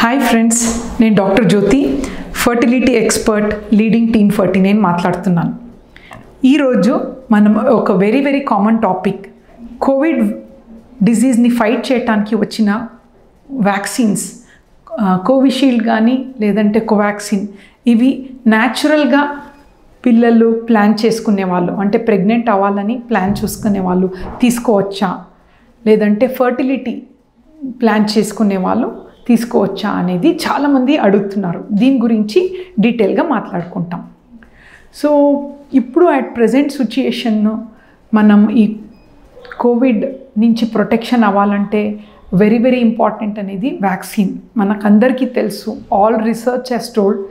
hi friends నేను doctor Jyothi fertility expert leading team Ferty nine మాట్లాడుతున్నాను ఈరోజు మనం ఒక very very common topic covid డిజీజ్ని ఫైట్ చేయడానికి వచ్చిన వ్యాక్సిన్స్ కోవిషీల్డ్ కానీ లేదంటే కోవాక్సిన్ ఇవి న్యాచురల్గా పిల్లలు ప్లాన్ చేసుకునే వాళ్ళు అంటే ప్రెగ్నెంట్ అవ్వాలని ప్లాన్ చూసుకునే వాళ్ళు తీసుకోవచ్చా లేదంటే ఫర్టిలిటీ ప్లాన్ చేసుకునే వాళ్ళు తీసుకోవచ్చా అనేది చాలామంది అడుగుతున్నారు దీని గురించి డీటెయిల్గా మాట్లాడుకుంటాం సో ఇప్పుడు అట్ ప్రజెంట్ సిచ్యుయేషన్ మనం ఈ కోవిడ్ నుంచి ప్రొటెక్షన్ అవ్వాలంటే వెరీ వెరీ ఇంపార్టెంట్ అనేది వ్యాక్సిన్ మనకందరికీ తెలుసు ఆల్ రీసెర్చ్ హెస్ టోల్డ్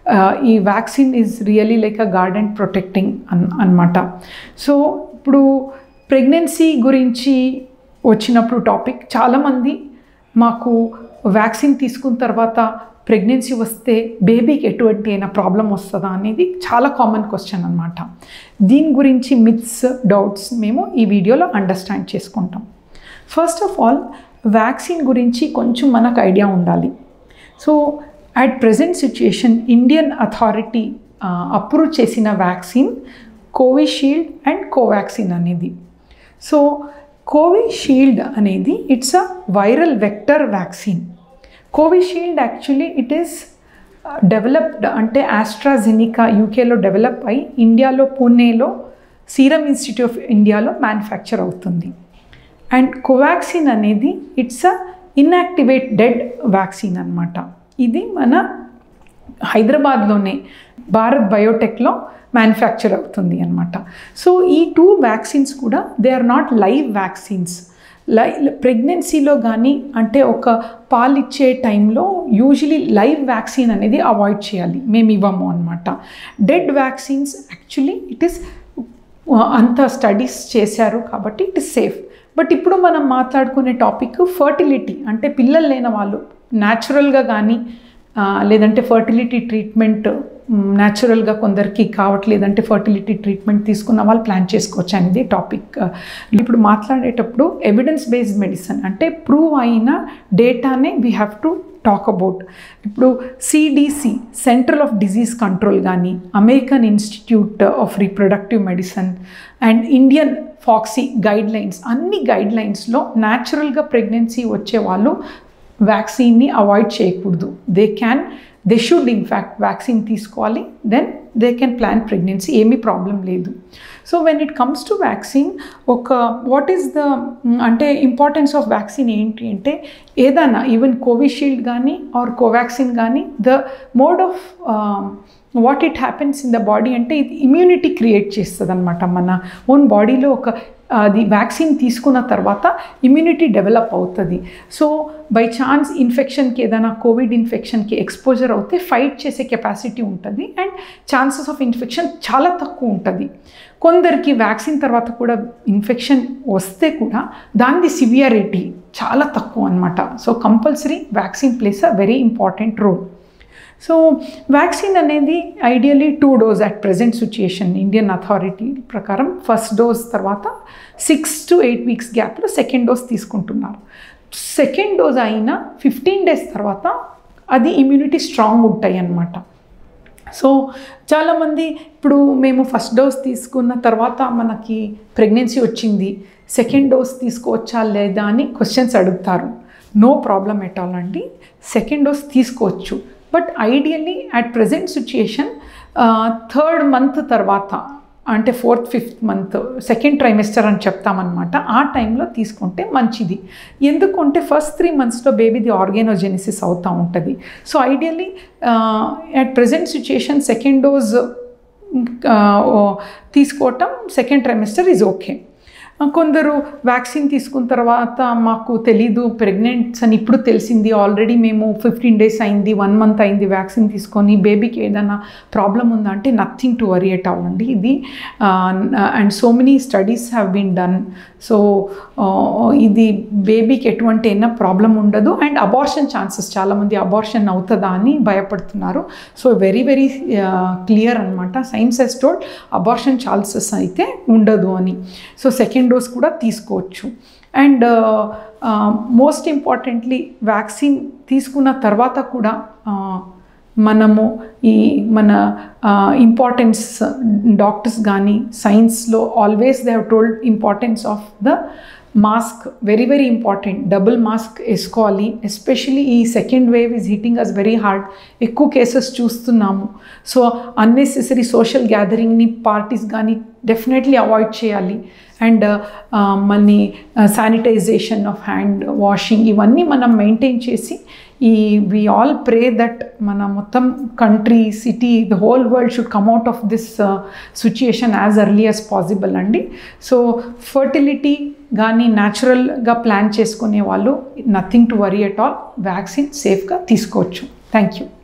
ఈ vaccine is really like a garden protecting an అనమాట సో ఇప్పుడు ప్రెగ్నెన్సీ గురించి వచ్చినప్పుడు టాపిక్ చాలామంది మాకు వ్యాక్సిన్ తీసుకున్న తర్వాత ప్రెగ్నెన్సీ వస్తే బేబీకి ఎటువంటి అయినా ప్రాబ్లం వస్తుందా అనేది చాలా కామన్ క్వశ్చన్ అనమాట దీని గురించి మిత్స్ డౌట్స్ మేము ఈ వీడియోలో అండర్స్టాండ్ చేసుకుంటాం ఫస్ట్ ఆఫ్ ఆల్ వ్యాక్సిన్ గురించి కొంచెం మనకు ఐడియా ఉండాలి so at present situation Indian authority approve చేసిన వ్యాక్సిన్ కోవిషీల్డ్ అండ్ కోవాక్సిన్ అనేది సో కోవిషీల్డ్ అనేది it's a viral vector vaccine Covishield actually it is developed అంటే ఆస్ట్రాజెనికా యూకేలో డెవలప్ అయి ఇండియాలో పూణేలో సీరం ఇన్స్టిట్యూట్ ఆఫ్ ఇండియాలో మ్యానుఫ్యాక్చర్ అవుతుంది అండ్ కోవాక్సిన్ అనేది it's a inactivate dead vaccine అనమాట ఇది మన హైదరాబాద్లోనే భారత్ బయోటెక్లో మ్యానుఫ్యాక్చర్ అవుతుంది అనమాట సో ఈ టూ వ్యాక్సిన్స్ కూడా they are not live vaccines lie ప్రెగ్నెన్సీలో కానీ అంటే ఒక పాలిచ్చే టైంలో యూజువలీ లైవ్ వ్యాక్సిన్ అనేది అవాయిడ్ చేయాలి మేము ఇవ్వము అనమాట dead vaccines actually it is అంత స్టడీస్ చేశారు కాబట్టి ఇట్ ఇస్ సేఫ్ బట్ ఇప్పుడు మనం మాట్లాడుకునే టాపిక్ ఫర్టిలిటీ అంటే పిల్లలు లేని వాళ్ళు న్యాచురల్గా కానీ లేదంటే ఫర్టిలిటీ ట్రీట్మెంట్ న్యాచురల్గా కొందరికి కావట్లేదంటే ఫర్టిలిటీ ట్రీట్మెంట్ తీసుకున్న వాళ్ళు ప్లాన్ చేసుకోవచ్చు అనేది టాపిక్ ఇప్పుడు మాట్లాడేటప్పుడు ఎవిడెన్స్ బేస్డ్ మెడిసిన్ అంటే ప్రూవ్ అయిన డేటానే we have to talk about ఇప్పుడు CDC central of disease control కానీ American institute of reproductive medicine and Indian FOGSI guidelines అన్ని గైడ్ లైన్స్లో న్యాచురల్గా ప్రెగ్నెన్సీ వచ్చే వాళ్ళు వ్యాక్సిన్ని అవాయిడ్ చేయకూడదు they can they should in fact vaccine తీసుకోవాలి then they can plan pregnancy ఏమీ ప్రాబ్లం లేదు so when it comes to vaccine ఒక వాట్ ఈస్ ద అంటే ఇంపార్టెన్స్ ఆఫ్ వ్యాక్సిన్ ఏంటి అంటే ఏదైనా ఈవెన్ కోవిషీల్డ్ కానీ ఆర్ కోవాక్సిన్ కానీ the mode of what it happens in the body అంటే ఇది ఇమ్యూనిటీ క్రియేట్ చేస్తుంది అనమాట మన ఓన్ బాడీలో ఒక అది వ్యాక్సిన్ తీసుకున్న తర్వాత ఇమ్యూనిటీ డెవలప్ అవుతుంది సో బై ఛాన్స్ ఇన్ఫెక్షన్కి ఏదైనా కోవిడ్ ఇన్ఫెక్షన్కి ఎక్స్పోజర్ అవుతే ఫైట్ చేసే కెపాసిటీ ఉంటుంది అండ్ ఛాన్సెస్ ఆఫ్ ఇన్ఫెక్షన్ చాలా తక్కువ ఉంటుంది కొందరికి వ్యాక్సిన్ తర్వాత కూడా ఇన్ఫెక్షన్ వస్తే కూడా దాని సివియారిటీ చాలా తక్కువ అనమాట so compulsory vaccine place a very important role so vaccine అనేది ideally two dose at present situation Indian authority ప్రకారం ఫస్ట్ డోస్ తర్వాత సిక్స్ టు ఎయిట్ వీక్స్ గ్యాప్లో సెకండ్ డోస్ తీసుకుంటున్నారు సెకండ్ డోస్ అయిన ఫిఫ్టీన్ డేస్ తర్వాత అది ఇమ్యూనిటీ స్ట్రాంగ్ ఉంటాయి అన్నమాట సో చాలామంది ఇప్పుడు మేము ఫస్ట్ డోస్ తీసుకున్న తర్వాత మనకి ప్రెగ్నెన్సీ వచ్చింది సెకండ్ డోస్ తీసుకోవచ్చా లేదా అని క్వశ్చన్స్ అడుగుతారు నో ప్రాబ్లం ఎట్ ఆల్ అండి సెకండ్ డోస్ తీసుకోవచ్చు but ideally at present situation third month తర్వాత అంటే fourth fifth month second trimester అని చెప్తామన్నమాట ఆ టైంలో తీసుకుంటే మంచిది ఎందుకంటే ఫస్ట్ త్రీ మంత్స్లో బేబీది ఆర్గానోజెనిసిస్ అవుతూ ఉంటుంది so ideally at present situation second dose తీసుకోవటం సెకండ్ ట్రైమెస్టర్ ఈజ్ ఓకే కొందరు వ్యాక్సిన్ తీసుకున్న తర్వాత మాకు తెలీదు ప్రెగ్నెంట్స్ అని ఇప్పుడు తెలిసింది ఆల్రెడీ మేము ఫిఫ్టీన్ డేస్ అయింది వన్ మంత్ అయింది వ్యాక్సిన్ తీసుకొని బేబీకి ఏదైనా ప్రాబ్లం ఉందా అంటే నథింగ్ టు వరీ ఎట్ అవ్వండి ఇది and so many studies have been done so ఇది బేబీకి ఎటువంటి అయినా ప్రాబ్లం ఉండదు అండ్ అబార్షన్ ఛాన్సెస్ చాలామంది అబార్షన్ అవుతుందా అని భయపడుతున్నారు సో వెరీ వెరీ క్లియర్ అనమాట science has told abortion chances అయితే ఉండదు అని సో సెకండ్ డోస్ కూడా తీసుకోవచ్చు అండ్ మోస్ట్ ఇంపార్టెంట్లీ వ్యాక్సిన్ తీసుకున్న తర్వాత కూడా మనము ఈ మన ఇంపార్టెన్స్ డాక్టర్స్ కానీ సైన్స్లో always they have told importance of the mask very very important double mask వేసుకోవాలి ఎస్పెషలీ ఈ second wave is hitting us very hard ఎక్కువ కేసెస్ చూస్తున్నాము సో అన్నెసెసరీ సోషల్ గ్యాదరింగ్ని పార్టీస్ కానీ డెఫినెట్లీ అవాయిడ్ చేయాలి and many sanitization of hand washing ఇవన్నీ మనం maintain చేసి ఈ వి ఆల్ ప్రే దట్ మన మొత్తం country city the whole world should come out of this situation as early as possible అండి సో ఫర్టిలిటీ కానీ న్యాచురల్గా ప్లాన్ చేసుకునే వాళ్ళు nothing to worry at all vaccine సేఫ్గా తీసుకోవచ్చు థ్యాంక్ యూ